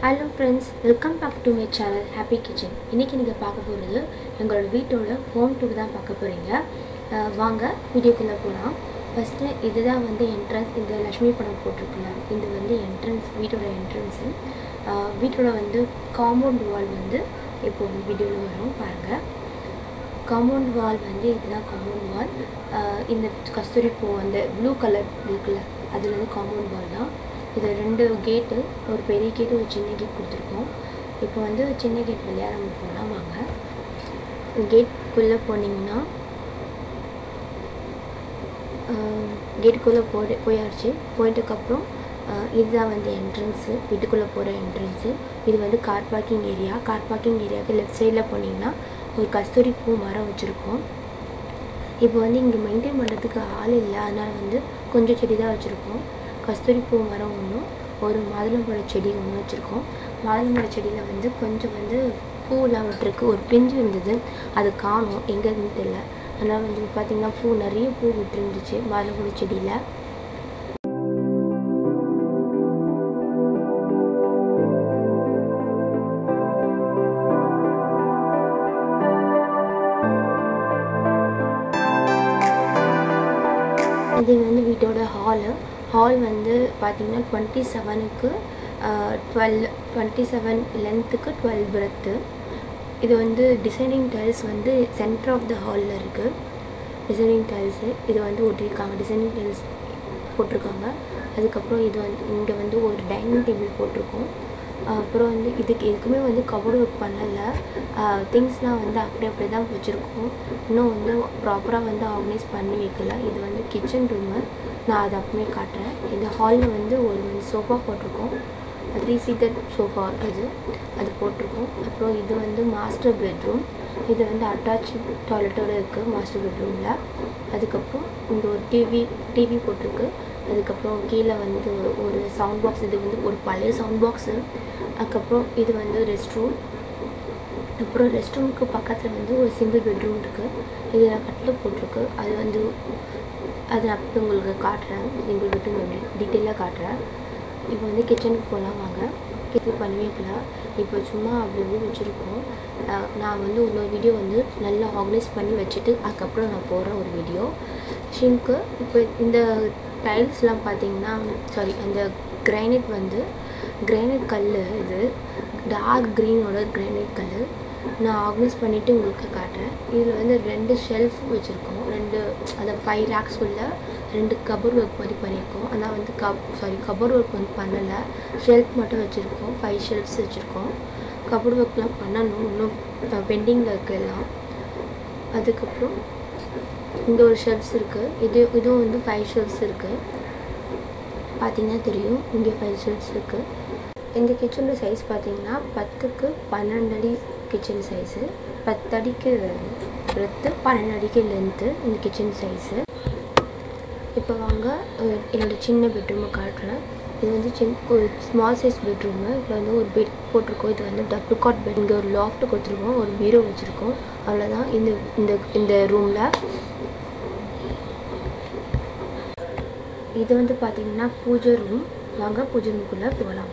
hello friends welcome back to my channel happy kitchen இன்றைக்கி நீங்கள் பார்க்க போகிறது எங்களோட வீட்டோட ஹோம் டூர் தான் பார்க்க போகிறீங்க வாங்க வீடியோக்குள்ளே போகலாம் ஃபஸ்ட்டு இதுதான் வந்து என்ட்ரன்ஸ் இந்த லக்ஷ்மி படம் போட்டிருக்குல்ல இது வந்து என்ட்ரன்ஸ் வீட்டோட என்ட்ரன்ஸு வீட்டோட வந்து காம்பவுண்ட் வால் வந்து இப்போ வீடியோவில் வரும் பாருங்கள் காம்பவுண்ட் வால் வந்து இதுதான் காம்பவுண்ட் வால் இந்த கஸ்தூரி பூ அந்த ப்ளூ கலர் இருக்குல்ல அதில் வந்து காம்பவுண்ட் வால் தான் இது ரெண்டு கேட்டு ஒரு பெரிய கேட்டு ஒரு சின்ன கேட் கொடுத்துருக்கோம் இப்போ வந்து சின்ன கேட் வழியாக நம்ம போகலாம் வாங்க கேட்டுக்குள்ளே போனீங்கன்னா கேட்டுக்குள்ளே போய் போயாச்சு போயிட்டதுக்கப்புறம் இதுதான் வந்து என்ட்ரன்ஸு வீட்டுக்குள்ளே போகிற என்ட்ரன்ஸு இது வந்து car parking area car parking ஏரியாவுக்கு லெஃப்ட் சைடில் போனீங்கன்னா ஒரு கஸ்தூரி பூ மரம் வச்சுருக்கோம் இப்போ வந்து இங்கே மெயின்டைன் பண்ணுறதுக்கு ஆள் இல்லை அதனால் வந்து கொஞ்சம் செடி தான் வச்சுருக்கோம் கஸ்தூரி பூ மரம் ஒன்றும் ஒரு மாதுளம்பழ செடி ஒன்று வச்சுருக்கோம் மாதுளம்பழ செடியில் வந்து கொஞ்சம் வந்து பூவெலாம் விட்டுருக்கு ஒரு பிஞ்சு இருந்தது அது காணும் எங்கே இருந்து தெரியல அதனால் வந்து பார்த்திங்கன்னா பூ நிறைய பூ விட்டுருந்துச்சு மாதுளம்பழ செடியில் இது வந்து வீட்டோட ஹாலு ஹால் வந்து பார்த்திங்கன்னா டுவெண்ட்டி செவனுக்கு டுவெல் டுவெண்ட்டி செவன் லென்த்துக்கு டுவெல் பிரெத்து இது வந்து டிசைனிங் டைல்ஸ் வந்து சென்டர் ஆஃப் த ஹாலில் இருக்குது டிசைனிங் டைல்ஸு இது வந்து ஒட்டியிருக்காங்க டிசைனிங் டைல்ஸ் போட்டிருக்காங்க அதுக்கப்புறம் இது வந்து இங்கே வந்து ஒரு டைனிங் டேபிள் போட்டிருக்கோம் அப்புறம் வந்து இதுக்கு எதுக்குமே வந்து கவர் ஒர்க் பண்ணலை திங்ஸ்லாம் வந்து அப்படி அப்படி தான் வச்சுருக்கோம் இன்னும் வந்து ப்ராப்பராக வந்து ஆர்கனைஸ் பண்ணி வைக்கல இது வந்து கிச்சன் ரூமு நான் அதை அப்படியே காட்டுறேன் இந்த ஹாலில் வந்து ஒரு வந்து சோஃபா போட்டிருக்கோம் த்ரீ சீட்டட் சோஃபா இது அது போட்டிருக்கோம் அப்புறம் இது வந்து மாஸ்டர் பெட்ரூம் இது வந்து அட்டாச் டாய்லெட்டோடு இருக்குது மாஸ்டர் பெட்ரூமில் அதுக்கப்புறம் இங்கே ஒரு டிவி டிவி போட்டிருக்கு அதுக்கப்புறம் கீழே வந்து ஒரு சவுண்ட் பாக்ஸ் இது வந்து ஒரு பழைய சவுண்ட் பாக்ஸு அதுக்கப்புறம் இது வந்து ரெஸ்ட் ரூம் அப்புறம் ரெஸ்ட் ரூமுக்கு பக்கத்தில் வந்து ஒரு சிங்கிள் பெட்ரூம் இருக்குது இதில் கட்டில் போட்டிருக்கு அது வந்து அது அப்போ உங்களுக்கு காட்டுறேன் சிங்கிள் பெட்ரூம் எப்படி டீட்டெயிலாக காட்டுறேன் இப்போ வந்து கிச்சனுக்கு போகலாம் வாங்க கிச்சன் பண்ணி வைக்கலாம் இப்போ சும்மா அப்படி இப்படி வச்சுருக்கோம் நான் வந்து இன்னொரு வீடியோ வந்து நல்லா ஆர்கனைஸ் பண்ணி வச்சுட்டு அதுக்கப்புறம் நான் போடுறேன் ஒரு வீடியோ ஷிங்க்கு இப்போ இந்த டைல்ஸ்லாம் பார்த்தீங்கன்னா சாரி அந்த கிரைனைட் வந்து கிரைனைட் கல் இது டார்க் க்ரீனோட கிரைனைட் கல் நான் ஆர்கனைஸ் பண்ணிவிட்டு உங்களுக்கு காட்டுறேன் இதில் வந்து ரெண்டு ஷெல்ஃப் வச்சுருக்கோம் ரெண்டு அந்த ஃபைவ் ரேக்ஸ் உள்ள ரெண்டு கபர் ஒர்க் மாதிரி பண்ணியிருக்கோம் ஆனால் வந்து கப் சாரி கபர் ஒர்க் வந்து பண்ணலை ஷெல்ஃப் மட்டும் வச்சுருக்கோம் ஃபைவ் ஷெல்ஃப்ஸ் வச்சுருக்கோம் கபர் ஒர்க்லாம் பண்ணணும் இன்னும் பெண்டிங்கில் இருக்குது எல்லாம் அதுக்கப்புறம் இங்கே ஒரு ஷெல்ஃப்ஸ் இருக்குது இது இதுவும் வந்து ஃபைவ் ஷெல்ஃப்ஸ் இருக்குது பார்த்தீங்கன்னா தெரியும் இங்கே ஃபைவ் ஷெல்ஃப்ஸ் இருக்குது இந்த கிச்சனோட சைஸ் பார்த்தீங்கன்னா பத்துக்கு பன்னெண்டு அடி கிச்சன் சைஸு பத்தடிக்கு பிரெத்து பன்னெண்டு அடிக்கு லென்த்து இந்த கிச்சன் சைஸு இப்போ வாங்க என்னோடய சின்ன பெட்ரூமை காட்டுறேன் இது வந்து சின் ஒரு ஸ்மால் சைஸ் பெட்ரூமு இதில் வந்து ஒரு பெட் போட்டிருக்கோம் இது வந்து டபுள் காட் பெட் இங்கே ஒரு லாஃப்ட் கொடுத்துருக்கோம் ஒரு பீரோ வச்சுருக்கோம் அவ்வளோதான் இந்த இந்த இந்த ரூமில் இது வந்து பார்த்திங்கன்னா பூஜை ரூம் வாங்க பூஜை ரூமுக்குள்ளே போகலாம்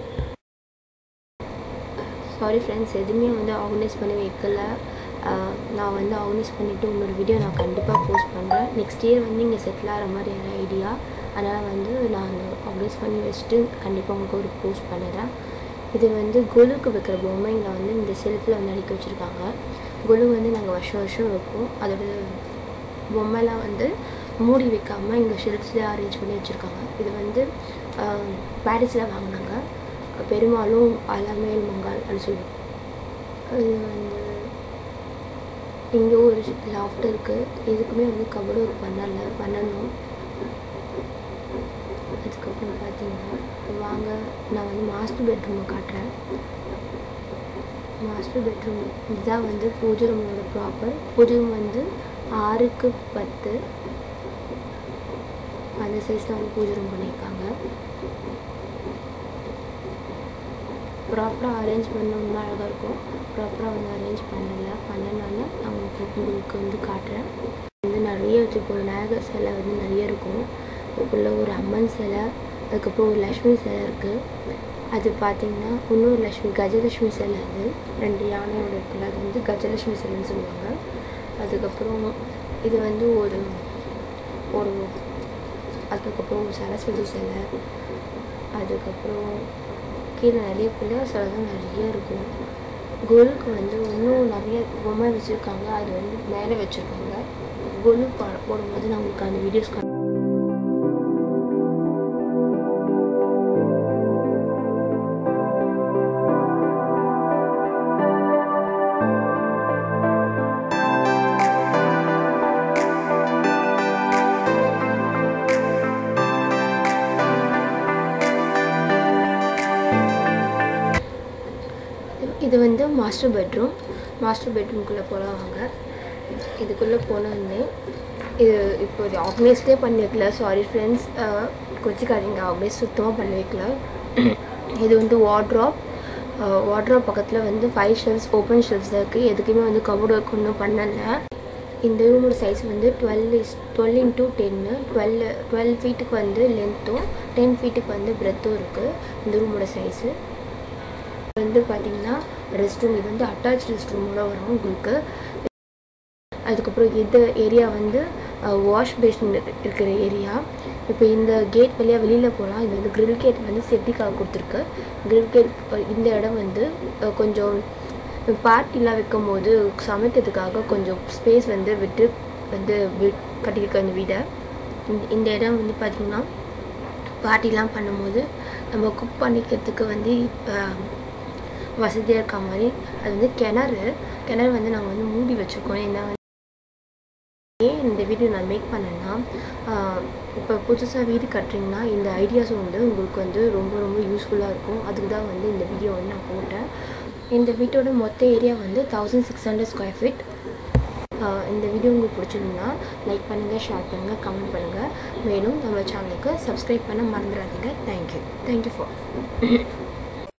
சாரி ஃப்ரெண்ட்ஸ் எதுவுமே வந்து ஆர்கனைஸ் பண்ணி வைக்கல நான் வந்து ஆர்கனைஸ் பண்ணிவிட்டு இன்னொரு வீடியோ நான் கண்டிப்பாக போஸ்ட் பண்ணுறேன் நெக்ஸ்ட் இயர் வந்து இங்கே செட்டில் ஆகிற மாதிரியான ஐடியா அதனால் வந்து நான் ஆர்கனைஸ் பண்ணி வச்சுட்டு கண்டிப்பாக உங்களுக்கு ஒரு போஸ்ட் பண்ணுறேன் இது வந்து கொலுக்கு வைக்கிற பொம்மைங்களை வந்து இந்த செல்ஃபில் வந்து அடுக்கி வச்சுருக்காங்க கொலு வந்து நாங்கள் வருஷம் வருஷம் வைப்போம் அதோட பொம்மைலாம் வந்து மூடி வைக்காமல் இங்கே ஷெல்ஃப்ஸ்லேயே அரேஞ்ச் பண்ணி வச்சுருக்காங்க இது வந்து பாரிஸில் வாங்கினாங்க பெரும்பாலும் அலமேல் மங்கால் அப்படின்னு சொல்லுவோம் இது வந்து இங்கே ஒரு லாஃப்ட் இருக்குது எதுக்குமே வந்து கபடு ஒர்க் பண்ணலை பண்ணணும் அதுக்கப்புறம் பார்த்தீங்கன்னா வாங்க நான் வந்து மாஸ்டர் பெட்ரூமை காட்டுறேன் மாஸ்டர் பெட்ரூம் இதுதான் வந்து பூஜை ரூமோட ப்ராப்பர் பூஜை ரூம் வந்து ஆறுக்கு பத்து அந்த சைஸில் வந்து பூஜை ரூம் பண்ணியிருக்காங்க ப்ராப்பராக அரேஞ்ச் பண்ணோம்னா அழகாக இருக்கும் ப்ராப்பராக வந்து அரேஞ்ச் பண்ணலை பண்ணனால நான் உங்களுக்கு உங்களுக்கு வந்து காட்டுறேன் வந்து நிறைய வச்சுருக்கோம் விநாயகர் சிலை வந்து நிறைய இருக்கும் இதுக்குள்ளே ஒரு அம்மன் சிலை அதுக்கப்புறம் ஒரு லக்ஷ்மி சிலை இருக்குது அது பார்த்தீங்கன்னா இன்னொரு லக்ஷ்மி கஜலட்சுமி சிலை அது ரெண்டு யானையோட இருக்குல்ல அது வந்து கஜலட்சுமி சிலைன்னு சொல்லுவாங்க அதுக்கப்புறம் இது வந்து ஒரு ஒரு அதுக்கப்புறம் சரஸ்வதி சிலை அதுக்கப்புறம் கீழே நிறைய பிள்ளையார் சிலை தான் நிறைய இருக்கும் குருக்கு வந்து இன்னும் நிறைய பொம்மை வச்சுருக்காங்க அது வந்து மேலே வச்சுருக்காங்க குரு பா போடும்போது நான் உங்களுக்கு அந்த வீடியோஸ் கா இது வந்து மாஸ்டர் பெட்ரூம் மாஸ்டர் பெட்ரூம்குள்ளே போகலாம் வாங்க இதுக்குள்ளே போனோடனே இது இப்போ இது ஆர்கனைஸ்டே பண்ணி வைக்கல சாரி ஃப்ரெண்ட்ஸ் கொச்சிக்காதீங்க ஆர்கனைஸ் சுத்தமாக பண்ணி வைக்கல இது வந்து வார்ட்ராப் வார்ட்ராப் பக்கத்தில் வந்து ஃபைவ் ஷெல்ஃப்ஸ் ஓப்பன் ஷெல்ஃப்ஸ் தான் இருக்குது எதுக்குமே வந்து கபோர்டு ஒர்க் ஒன்றும் பண்ணலை இந்த ரூமோட சைஸ் வந்து டுவெல் இஸ் டுவெல் இன்ட்டு டென்னு டுவெல் டுவெல் ஃபீட்டுக்கு வந்து லென்த்தும் டென் ஃபீட்டுக்கு வந்து பிரெத்தும் இருக்குது இந்த ரூமோட சைஸு வந்து பார்த்தீங்கன்னா ரெஸ்ட் ரூம் இது வந்து அட்டாச் ரெஸ்ட் ரூமோட வரும் உங்களுக்கு அதுக்கப்புறம் இந்த ஏரியா வந்து வாஷ் பேஷன் இருக்கிற ஏரியா இப்போ இந்த கேட் வழியாக வெளியில் போகலாம் இது வந்து கிரில் கேட் வந்து செப்டிக்காக கொடுத்துருக்கு கிரில் கேட் இந்த இடம் வந்து அஹ், கொஞ்சம் பார்ட்டிலாம் வைக்கும் போது சமைக்கிறதுக்காக கொஞ்சம் ஸ்பேஸ் வந்து விட்டு வந்து வி- கட்டியிருக்க இந்த வீடை இந்த- இந்த இடம் வந்து பார்த்திங்கன்னா பார்ட்டிலாம் பண்ணும்போது நம்ம குக் பண்ணிக்கிறதுக்கு வந்து அஹ், வசதியாக இருக்க மாதிரி அது வந்து கிணறு கிணறு வந்து நாங்கள் வந்து மூடி வச்சுருக்கோம் ஏன்னா வந்து ஏன் இந்த வீடியோ நான் மேக் பண்ணேன்னா ஆஹ், இப்போ புதுசாக வீடு கட்டுறீங்கன்னா இந்த ஐடியாஸ் வந்து உங்களுக்கு வந்து ரொம்ப ரொம்ப யூஸ்ஃபுல்லாக இருக்கும் அதுக்கு தான் வந்து இந்த வீடியோ வந்து நான் போட்டேன் இந்த வீட்டோட மொத்த ஏரியா வந்து thousand six hundred square feet இந்த வீடியோ உங்களுக்கு பிடிச்சிருந்தா லைக் பண்ணுங்கள் ஷேர் பண்ணுங்கள் கமெண்ட் பண்ணுங்கள் மேலும் நம்ம சேனலுக்கு சப்ஸ்கிரைப் பண்ண மறந்துடாதீங்க தேங்க்யூ தேங்க்யூ ஃபார்